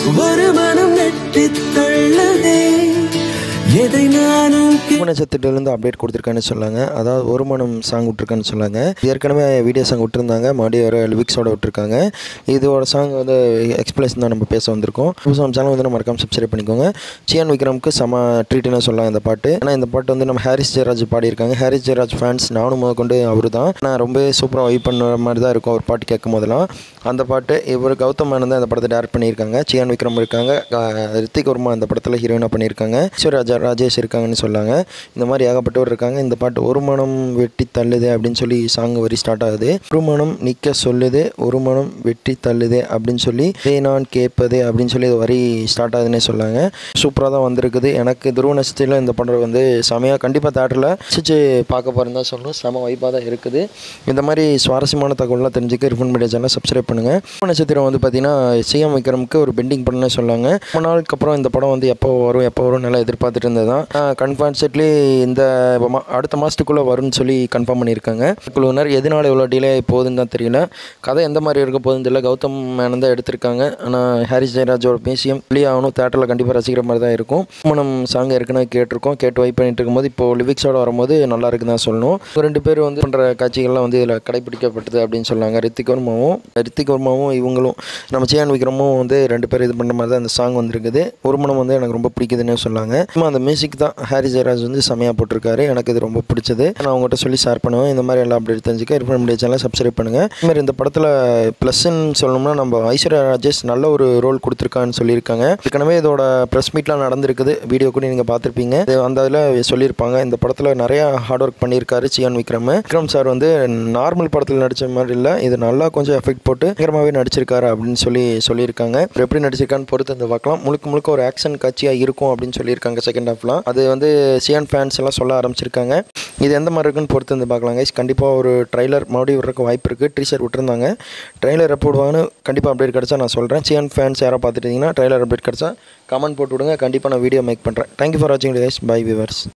ஒரு மனம் நெட்டி தள்ளதே எதை நானும் கே- நட்சத்திரத்துலேருந்து அப்டேட் கொடுத்துருக்கான்னு சொன்னாங்க அதாவது ஒரு மனம் சாங் விட்ருக்கான்னு சொன்னாங்க ஏற்கனவே வீடியோ சாங் விட்டுருந்தாங்க மறுபடியும் ஒரு லிரிக்ஸோட விட்டுருக்காங்க இதோட சாங் வந்து எக்ஸ்பிளேஷன் தான் நம்ம பேச வந்திருக்கோம் புதுசாக சேனல் வந்து நம்ம மறக்காம சப்ஸ்கிரைப் பண்ணிக்கோங்க சியான் விக்ரம்க்கு செம ட்ரீட்னு சொல்லலாம் இந்த பாட்டு ஏன்னா இந்த பாட்டு வந்து நம்ம ஹாரிஸ் ஜெயராஜ் பாடியிருக்காங்க ஹாரிஸ் ஜெயராஜ் ஃபேன்ஸ் நானும் முத கொண்டு அவர் தான் நான் ரொம்ப சூப்பராக வைப் பண்ணுற மாதிரி தான் இருக்கும் அவர் பாட்டு கேட்கும் போதெல்லாம் அந்த பாட்டு இவர் கௌதம் மேனன் தான் இந்த படத்தை டேரக்ட் பண்ணியிருக்காங்க சியான் விக்ரம் இருக்காங்க அஹ் ரித்திக் வர்மா இந்த படத்தில் ஹீரோயினாக பண்ணியிருக்காங்க ஐஸ்வர்யா ராஜேஷ் இருக்காங்கன்னு சொல்லாங்க இந்த மாதிரி ஏகப்பட்டவர் இருக்காங்க இந்த பாட்டு ஒரு மனம் வெட்டி தள்ளுது அப்படின்னு சொல்லி சாங் வரி ஸ்டார்ட் ஆகுது ஒரு மனம் நிற்க சொல்லுது ஒரு மனம் வெட்டி தள்ளுது அப்படின்னு சொல்லி "இதை நான் கேட்பது அப்படின்னு சொல்லி இது வரி ஸ்டார்ட் ஆகுதுன்னே சொல்லாங்க சூப்பராக தான் வந்திருக்குது எனக்கு துருவ நட்சத்திரம் இந்த படம் வந்து செமையாக கண்டிப்பாக தேட்டரில் ரசிச்சு பார்க்க போகிறேன் தான் சொல்லணும் செம வைப்பாக தான் இருக்குது இந்த மாதிரி சுவாரஸ்யமான தகவல்லாம் தெரிஞ்சுக்க ரிஃபன் மீடியா சேனல் சப்ஸ்கிரைப் பண்ணுங்கள் துருவ நட்சத்திரம் வந்து பார்த்தீங்கன்னா சிஎம் விக்ரமுக்கு ஒரு பெண்டிங் படம்னு சொல்லாங்க ரொம்ப நாளுக்கு அப்புறம் இந்த படம் வந்து எப்போ வரும் எப்போ வரும் நல்லா எதிர்பார்த்துட்டு இருந்ததான் கன்ஃபார்ம்ஸ்ட்லி இந்த மா- அடுத்த மாதத்துக்குள்ளே வரும்னு சொல்லி கன்ஃபார்ம் பண்ணியிருக்காங்க குழுவினர் எதனால இவ்வளோ டிலே போகுதுன்னு தான் தெரியல கதை எந்த மாதிரி இருக்க போகுதுன்னு தெரியல கௌதம் மேனன் தான் எடுத்திருக்காங்க ஆனால் ஹாரிஸ் ஜெயராஜோட பேசியம் வெளியே ஆகணும் தேட்டரில் கண்டிப்பாக ரசிக்கிற மாதிரி தான் இருக்கும் மனம் சாங் ஏற்கனவே கேட்டிருக்கோம் கேட்டு வைப் பண்ணிட்டு இருக்கும்போது இப்போ லிவிக்ஸோட வரும்போது நல்லா இருக்குன்னு தான் சொல்லணும் இவங்க ரெண்டு பேர் வந்து பண்ணுற காட்சிகள்லாம் வந்து இதில் கடைபிடிக்கப்பட்டது அப்படின்னு சொன்னாங்க ரித்திக் வர்மாவும் ரித்திக் வர்மாவும் இவங்களும் நம்ம சியான் விக்ரமும் வந்து ரெண்டு பேர் இது பண்ணுற மாதிரி தான் அந்த சாங் வந்திருக்குது ஒரு மனம் வந்து எனக்கு ரொம்ப பிடிக்குதுன்னு சொன்னாங்க சும்மா அந்த மியூசிக் தான் ஹாரி ஜெயராஜ் வந்து செமையாக போட்டிருக்காரு எனக்கு இது ரொம்ப பிடிச்சது நான் உங்கள்கிட்ட சொல்லி ஷேர் பண்ணுவேன் இந்த மாதிரி எல்லாம் அப்டேட் தெரிஞ்சுக்க இருப்பன் மீடியா சேனல் சப்ஸ்கிரைப் பண்ணுங்கள் இந்த மாதிரி இந்த படத்தில் ப்ளஸ்ன்னு சொல்லணும்னா நம்ம ஐஸ்வர்யா ராஜேஷ் நல்ல ஒரு ரோல் கொடுத்துருக்கான்னு சொல்லியிருக்காங்க ஏற்கனவே இதோட ப்ரெஸ் மீட்லாம் நடந்திருக்குது வீடியோ கூட நீங்கள் பார்த்துருப்பீங்க இது அந்த இதில் சொல்லியிருப்பாங்க இந்த படத்தில் நிறையா ஹார்ட் ஒர்க் பண்ணியிருக்காரு சியான் விக்ரம் விக்ரம் சார் வந்து நார்மல் படத்தில் நடித்த மாதிரி இல்லை இது நல்லா கொஞ்சம் எஃபெக்ட் போட்டு பயங்கரமாகவே நடிச்சிருக்காரு அப்படின்னு சொல்லி சொல்லியிருக்காங்க அவர் எப்படி நடிச்சிருக்கான்னு பொறுத்து வந்து பார்க்கலாம் முழுக்க முழுக்க ஒரு ஆக்ஷன் காட்சியாக இருக்கும் அப்படின்னு சொல்லியிருக்காங்க செகண்ட் ஹாஃப்லாம் அது வந்து சியான் ஃபேன்ஸ் எல்லாம் சொல்ல ஆரம்பிச்சிருக்காங்க இது எந்த மாதிரி இருக்குன்னு பொறுத்து வந்து பார்க்கலாம் கைஸ் கண்டிப்பாக ஒரு ட்ரைலர் மறுபடியும் விடுறதுக்கு வாய்ப்பு இருக்குது டீசர் விட்டுருந்தாங்க ட்ரைலர் எப்போ விடுவாங்கன்னு கண்டிப்பாக அப்டேட் கிடச்சா நான் சொல்கிறேன் சியான் ஃபேன்ஸ் யாராவது பார்த்துட்டீங்கன்னா ட்ரைலர் அப்டேட் கிடச்சா கமெண்ட் போட்டு விடுங்க கண்டிப்பாக நான் வீடியோ மேக் பண்ணுறேன் தேங்க்யூ ஃபார் வாட்சிங் கைஸ் பை விவர்ஸ்